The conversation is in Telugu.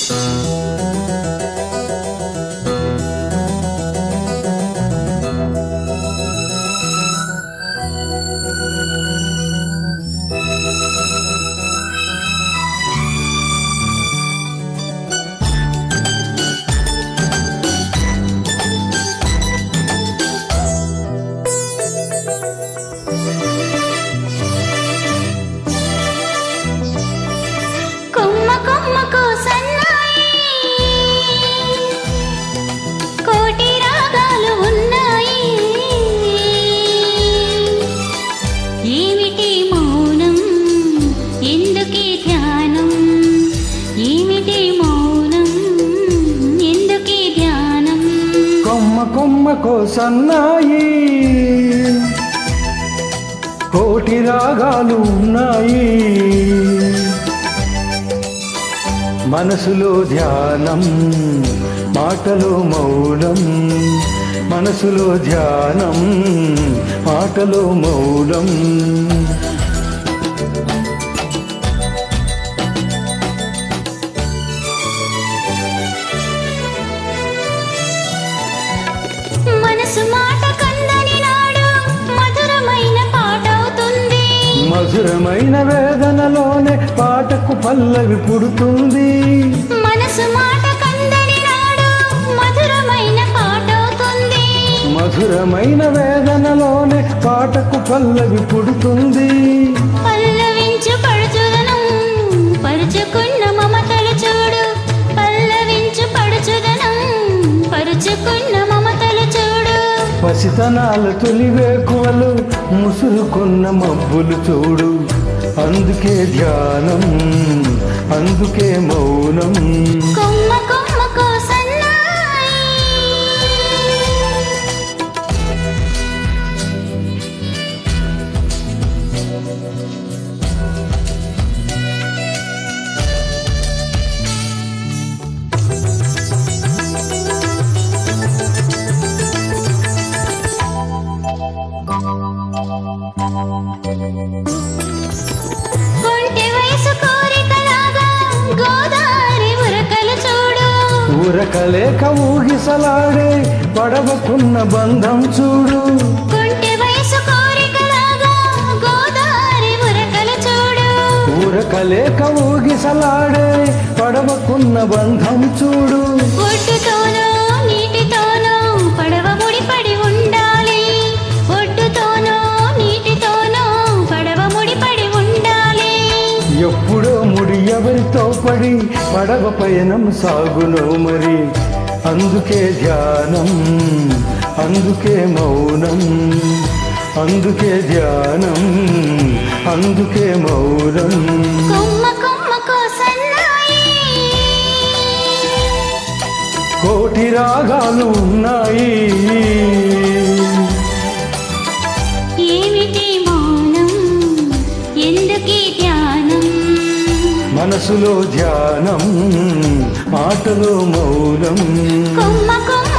కొమ్మ కొమ్మకు సన్నాయి కోటి రాగాలు ఉన్నాయి ఏమిటి మౌనం ఎందుకీ ధ్యానం ఏమిటి మౌనం ఎందుకీ ధ్యానం కొమ్మ కొమ్మకో సన్నాయి కోటి రాగాలు ఉన్నాయి మనసులో ధ్యానం మాటలో మౌనం మనసులో ధ్యానం మాటలో మౌనం మనసు మాట కందని నాడు మధురమైన పాట అవుతుంది మధురమైన వేదనలోనే పాటకు పల్లవి పుడుతుంది మనసు మాట కందని నాడు మధురమైన పాట అవుతుంది మధురమైన వేదనలోనే పాటకు పల్లవి పుడుతుంది పల్లవించు పడుచుదనం పరుచుకున్న మమతలు చూడు పల్లవించు పడుచుదనం పరుచుకున్న మమతలు చూడు పసితనాల తొలివేకువలు ముసురుకున్న మబ్బులు చూడు అందుకే ధ్యానం అందుకే మౌనం కొమ్మ కొమ్మకు సన్నాయి ఒంటి వయసు కోరికలాగా గోదావరి ఉరకలు చూడు ఊరకలేక ఊగిసలాడే పడవకున్న బంధం చూడు ఒంటి వయసు కోరికలాగా గోదావరి ఉరకలు చూడు ఊరకలేక ఊగిసలాడే పడవకున్న బంధం చూడు ఒడ్డుతోనో నీటితోనో పడవ ముడిపడి ఉండాలి ఒడ్డుతోనో నీటితోనో పడవ ముడిపడి ఉండాలి ఎప్పుడో ముడి ఎవరితో పడి పడవ పయనం సాగును మరి అందుకే ధ్యానం అందుకే మౌనం అందుకే ధ్యానం అందుకే మౌనం కొమ్మ కొమ్మకు సన్నాయి కోటి రాగాలు ఉన్నాయి ఏమిటి మౌనం ఎందుకీ ధ్యానం మనసులో ధ్యానం మాటలో మౌనం కొమ్మ కొమ్మ